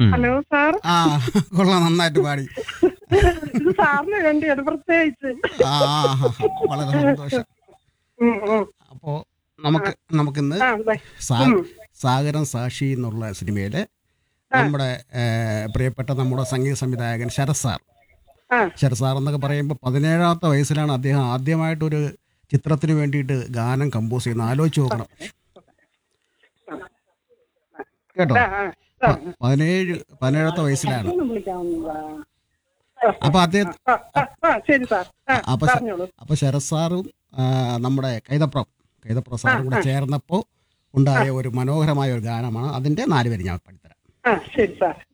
ഉം. Hello sir ആ കൊള്ളാം നന്നായിട്ട് പാടി ഇത് സാറിന് വേണ്ടിയാണ് പ്രത്യേകിച്ച് ആ വളരെ സന്തോഷം ഉം, ഉം. അപ്പോൾ നമുക്ക് നമുക്കിന്ന് ആ ദേ. സാ ഉം. സാഗരം സാക്ഷി എന്നുള്ള സിനിമയിലെ നമ്മുടെ ഏ, പ്രിയപ്പെട്ട നമ്മുടെ സംഗീത സംവിധായകൻ ശരത് സാർ ആ ശരത് സാർ എന്നൊക്കെ പറയുമ്പോൾ പതിനേഴാമത്തെ വയസ്സിലാണ് അദ്ദേഹം ആദ്യമായിട്ടൊരു ചിത്രത്തിന് വേണ്ടിയിട്ട് ഗാനം കമ്പോസ് ചെയ്യുന്നത് ആലോചിച്ച് നോക്കണം കേട്ടോ ആ, ആ, ആ. പ- പതിനേഴ് പതിനേഴാമത്തെ വയസ്സിലാണ് ഒന്ന് വിളിക്കാവുന്നതാ. അപ്പൊ അദ്ദേഹം ആ, ആ, ആ, ശരി സാർ ആ, അപ്പൊ ശ- പറഞ്ഞോളൂ അപ്പൊ ശരത് സാറും ആ, നമ്മുടെ കൈതപ്രം കൈതപ്രം സാറും കൂടെ ചേർന്നപ്പോൾ ഉണ്ടായ ഒരു മനോഹരമായ ഒരു ഗാനമാണ് അതിന്റെ നാല് പേര് ഞാൻ പഠിത്തരാം ആ ശരി സാർ